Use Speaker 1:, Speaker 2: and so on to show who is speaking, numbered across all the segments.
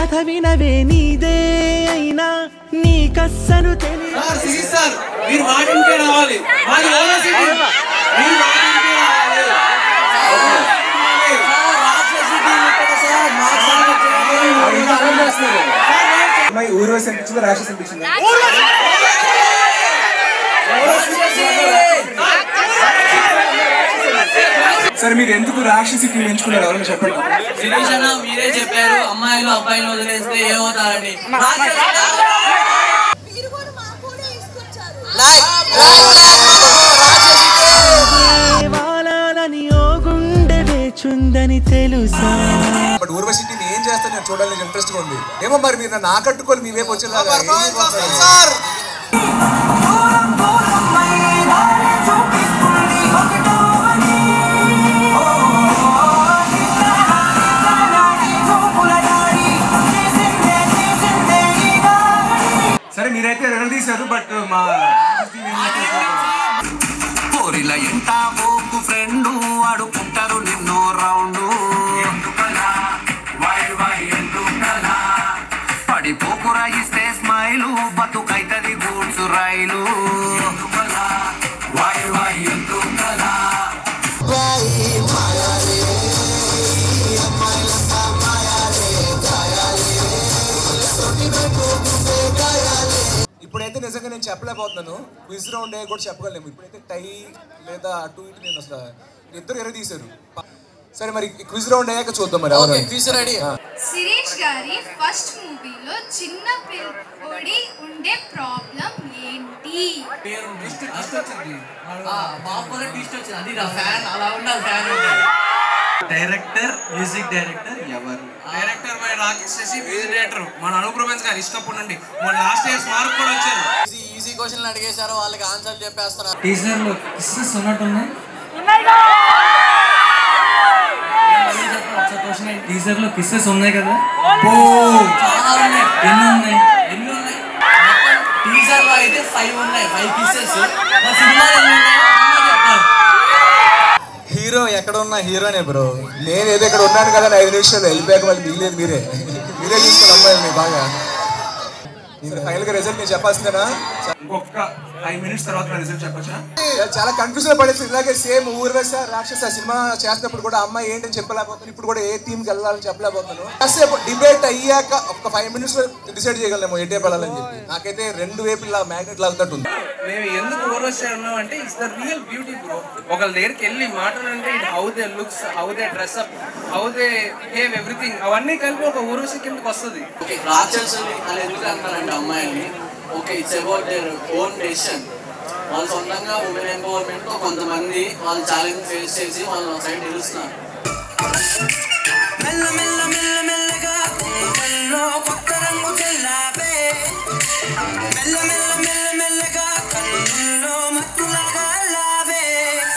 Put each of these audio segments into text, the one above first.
Speaker 1: కథ వినవే నీదే అయినా నీ కస్సను తెలియ
Speaker 2: సార్ సిరీస్ సార్ మీరు వాటింకే రావాలి మాది ఓనర్ సిటీ మీరు వాటింకే రావాలి
Speaker 3: అమ్మాయి ఊర్వశి అనిపించింది రాక్షస్ అనిపించింది సరే మీరు ఎందుకు రాక్షసి టీం ఎంచుకున్నారు ఎవరైనా చెప్పండి
Speaker 2: శిరీష్ అన్న మీరే చెప్పారు అమ్మాయిలు అబ్బాయిలు వదిలేస్తే ఏమవుతారని
Speaker 4: మీరు కూడా మాకు కూడా ఇసుకొచ్చారు
Speaker 1: దేవాలని ఓ గుండె వేచుందని తెలుసా
Speaker 3: బట్ ఊర్వశి టీం ఏం చేస్తారు నేను చూడాలని ఇంట్రెస్ట్ గా ఉంది ఏమో మరి మీరు నన్ను ఆకట్టుకొని మీ వైపు వచ్చేలాగా ఏం చేయబోతున్నారు? సరే మీరైతే తీశారు బట్ మా రాక్షసి team ఏం చేస్తారు?
Speaker 5: కోరిల ఎంట ఓపు ఫ్రెండు అడుకుంటారు నిన్నో రౌండు పడిపోకురా ఇస్తే స్మైలు బతుకైతది గూడ్సు రైలు వాయు వాయు ఎందుకలా
Speaker 3: ఇప్పుడైతే నిజంగా నేను చెప్పలేకపోతున్నాను క్విజ్ రౌండ్ కూడా చెప్పగలేము ఇప్పుడైతే టై లేదా అటు ఇటు నేను అసలు ఇద్దరు ఎర తీశారు సరే మరి క్విజ్ రౌండ్ అయ్యాక చూద్దాం మరి ఎవరు
Speaker 2: రెడీ
Speaker 6: శిరీష్ గారి ఫస్ట్ మూవీలో చిన్న పిల్లోడి ఉండే ప్రాబ్లం ఏంటి
Speaker 2: బాబు ట్విస్ట్ వచ్చింది అది నా ఫ్యాన్ అలా ఉండాలి ఫ్యాన్
Speaker 7: డైరెక్టర్ మ్యూజిక్ డైరెక్టర్ ఎవరు
Speaker 2: director by Rakesh Sashi music director మన అనుప్రభెన్స్ గారు ఇష్టపడి నుండి మన లాస్ట్ ఇయర్ మార్క్ కూడా వచ్చారు ఈజీ క్వశ్చన్లు అడిగేశారు వాళ్ళకి ఆన్సర్ చెప్పేస్తున్నారు
Speaker 7: టీజర్ లో కిస్సెస్ ఉన్నట్టున్నాయి టీజర్ లో కిస్సెస్ ఉన్నాయి కదా
Speaker 2: చాలా ఉన్నాయి
Speaker 7: ఎన్ని ఉన్నాయి
Speaker 2: ఎన్ని ఉన్నాయి టీజర్ లో అయితే ఫైవ్ ఉన్నాయి ఫైవ్ పీసెస్ మా సినిమా ఎన్ని ఉన్నాయో అమ్మ చెప్తారు
Speaker 3: హీరో ఎక్కడ ఉన్నా హీరోనే బ్రో నేను ఏదో ఇక్కడ ఉన్నాను కదా అని ఐదు నిమిషాలు వెళ్ళిపోయాక మళ్ళీ మిగిలేదు మీరే మీరే చూసుకుని అమ్మాయిని బాగా ఫైనల్ గా రిజల్ట్ నేను చెప్పాల్సిందేనా
Speaker 7: ఇంకొక ఫైవ్ మినిట్స్ తర్వాత రిజల్ట్ చెప్పచ్చా
Speaker 3: చాలా కన్ఫ్యూజన్ పడేసి ఇలాగే సేమ్ ఊర్వశ రాక్షస సినిమా చేసినప్పుడు కూడా అమ్మాయి ఏంటని చెప్పలేకపోతున్నాను ఇప్పుడు కూడా ఏ టీమ్ కి వెళ్ళాలని చెప్పలేకపోతున్నాను కాసేపు డిబేట్ అయ్యాక ఒక ఫైవ్ మినిట్స్ లో డిసైడ్ చేయగలము ఏ టైప్ వెళ్ళాలని చెప్పి నాకైతే రెండు వైపు ఇలా మ్యాగ్నెట్ లాగుతట్టు ఉంది
Speaker 8: మేము ఎందుకు ఓవర్వచ్చి ఉన్నాం అంటే it's the real beauty bro ఒకళ్ళ దగ్గరికి వెళ్ళి మాట్లాడంటే it how they looks how they dress up how they behave everything అవన్నీ కలిపి ఒక ఊర్వశి కిందకి వస్తుంది
Speaker 2: ఓకే రాక్షసుని అని ఎందుకు అంటారంటే అమ్మాయిల్ని okay it's about their own decision వాళ్ళు సొంతంగా ఉమెన్ ఎంపవర్మెంట్ తో కొంతమంది వాళ్ళు ఛాలెంజ్ ఫేస్ చేసి వాళ్ళు ఒక సైడ్ నిలుస్తున్నారు
Speaker 5: మెల్ల మెల్ల మెల్ల మెల్లగా గుండెల్లో కొత్త రంగు చెల్లాపే మెల్ల మెల్ల మెల్ల మెల్లగా కన్నుల్లో మత్తులాగా లావే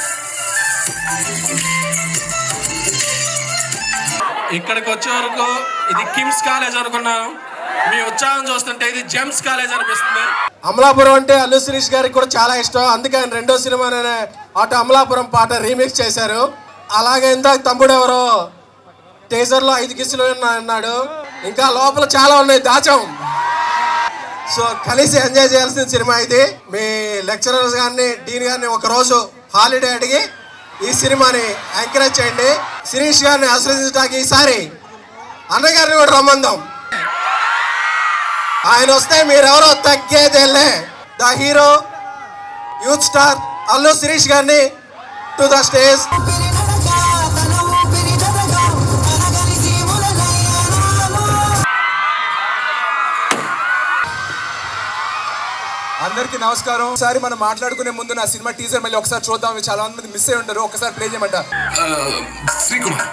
Speaker 8: ఇక్కడికి వచ్చే వరకు ఇది కిమ్స్ కాలేజ్ అనుకున్నాను మీ ఉత్సాహం చూస్తుంటే ఇది జెమ్స్ కాలేజ్ అనిపిస్తుంది
Speaker 9: అమలాపురం అంటే అల్లు శిరీష్ గారికి కూడా చాలా ఇష్టం అందుకే ఆయన రెండో సినిమానే అటు అమలాపురం పాట రీమిక్స్ చేశారు అలాగే ఇందాక తమ్ముడు ఎవరో టేజర్లో ఐదు కిసులు అన్నాడు ఇంకా లోపల చాలా ఉన్నాయి దాచాం సో కలిసి ఎంజాయ్ చేయాల్సిన సినిమా ఇది మీ లెక్చరర్స్ గారిని డీన్ గారిని ఒక రోజు హాలిడే అడిగి ఈ సినిమాని ఎంకరేజ్ చేయండి శిరీష్ గారిని ఆశ్రయించడానికి ఈసారి అన్నగారిని కూడా రమ్మందాం ఆయన వస్తే మీరెవరో తగ్గేదేలే the hero youth star Allu Sirish గారిని టు ద స్టేజ్
Speaker 3: అందరికీ నమస్కారం ఒకసారి మనం మాట్లాడుకునే ముందు నా సినిమా టీజర్ మళ్ళీ ఒకసారి చూద్దాం చాలా మంది మిస్ అయి ఉంటారు ఒకసారి ప్లే చేయమంట
Speaker 5: శ్రీకుమార్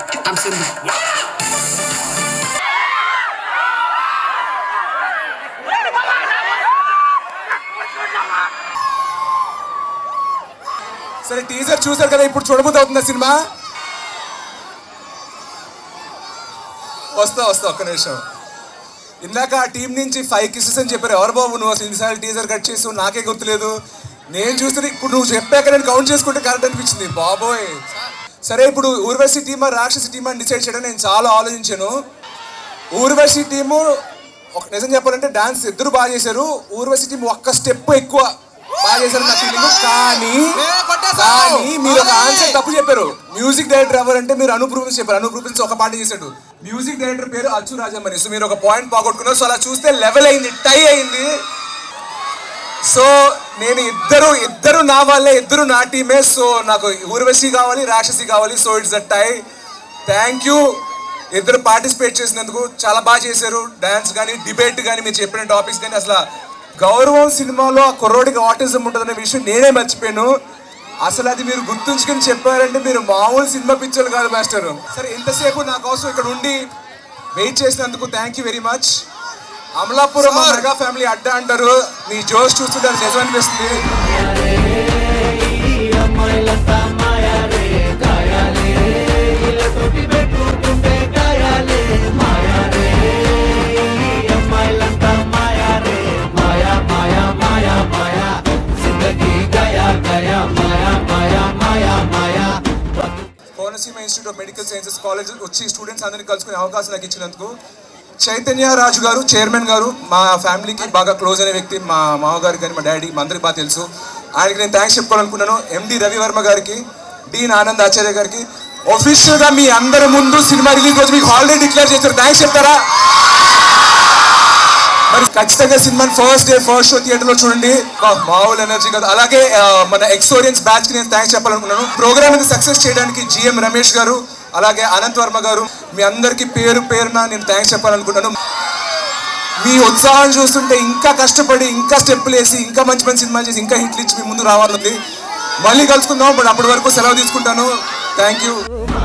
Speaker 3: సరే టీజర్ చూసారు కదా ఇప్పుడు చూడబోతు అవుతుందా సినిమా వస్తా వస్తా ఒక్క నిమిషం ఇందాక ఆ టీం నుంచి ఫైవ్ కిసెస్ అని చెప్పారు ఎవరు బాబు నువ్వు అసలు ఇన్నిసార్లు టీజర్ కట్ చేసి నాకే గుర్తులేదు నేను చూస్తే ఇప్పుడు నువ్వు చెప్పాక నేను కౌంట్ చేసుకుంటే కరెక్ట్ అనిపించింది బాబోయ్ సరే ఇప్పుడు ఊర్వశి టీమా రాక్షసి టీమా డిసైడ్ చేయడం నేను చాలా ఆలోచించాను ఊర్వశి టీము ఒక నిజం చెప్పాలంటే డాన్స్ ఇద్దరు బాగా చేశారు ఊర్వశి టీం ఒక్క స్టెప్ ఎక్కువ బాగా చేశారు నా ఫీలింగ్ కానీ కానీ మీరు ఒక ఆన్సర్ తప్పు చెప్పారు మ్యూజిక్ డైరెక్టర్ ఎవరంటే మీరు అనూప్ రూపెన్స్ చెప్పారు అనూప్ రూపెన్స్ ఒక పాట చేశాడు మ్యూజిక్ డైరెక్టర్ పేరు అచ్చు రాజమణి సో మీరు ఒక పాయింట్ పోగొట్టుకున్నారు సో అలా చూస్తే లెవెల్ అయింది టై అయింది సో నేను ఇద్దరు ఇద్దరు నా వాళ్ళే ఇద్దరు నా టీమే సో నాకు ఊర్వశి కావాలి రాక్షసి కావాలి so it's a tie thank you ఇద్దరు పార్టిసిపేట్ చేసినందుకు చాలా బాగా చేశారు డాన్స్ కానీ డిబేట్ కానీ మీరు చెప్పిన టాపిక్స్ కానీ అసలు గౌరవం సినిమాలో ఆ కుర్రోడికి ఆటిజం ఉంటుందనే విషయం నేనే మర్చిపోయాను అసలు అది మీరు గుర్తుంచుకొని చెప్పారంటే మీరు మామూలు సినిమా పిక్చర్లు కాదు మాస్టర్ సరే ఇంతసేపు నా కోసం ఇక్కడ ఉండి వెయిట్ చేసినందుకు thank you very much Amalapuram మా మెగా ఫ్యామిలీ అడ్డా అంటారు మీ జోష్ చూస్తుంటే అది నిజం అనిపిస్తుంది Konaseema institute of medical sciences college వచ్చి స్టూడెంట్స్ అందరినీ కలుసుకునే అవకాశం నాకు ఇచ్చినందుకు చైతన్య రాజు గారు చైర్మన్ గారు మా ఫ్యామిలీకి బాగా క్లోజ్ అనే వ్యక్తి మా మామగారికి కానీ మా డాడీ మా అందరికి బాగా తెలుసు ఆయనకి నేను థ్యాంక్స్ చెప్పుకోవాలనుకున్నాను ఎండి రవివర్మ గారికి డీన్ ఆనంద్ ఆచార్య గారికి ఒఫీషియల్ గా మీ అందరి ముందు సినిమా రిలీజ్ రోజు మీకు హాలిడే డిక్లేర్ చేశారు థ్యాంక్స్ చెప్తారా మరి ఖచ్చితంగా cinema first day first show theatre లో చూడండి బా, మామూలు ఎనర్జీ కాదు అలాగే ఆ, మన ఎక్స్పీరియన్స్ బ్యాచ్ కి నేను థ్యాంక్స్ చెప్పాలనుకున్నాను ప్రోగ్రామ్ ని సక్సెస్ చేయడానికి జిఎం రమేష్ గారు అలాగే అనంత్ వర్మ గారు మీ అందరికి పేరు పేరున నేను థ్యాంక్స్ చెప్పాలనుకున్నాను మీ ఉత్సాహం చూస్తుంటే ఇంకా కష్టపడి ఇంకా స్టెప్పులు వేసి ఇంకా మంచి మంచి సినిమాలు చేసి ఇంకా హిట్లు ఇచ్చి మీ ముందు రావాలని మళ్ళీ కలుసుకుందాం బట్ అప్పటి వరకు సెలవు తీసుకుంటాను థ్యాంక్ యూ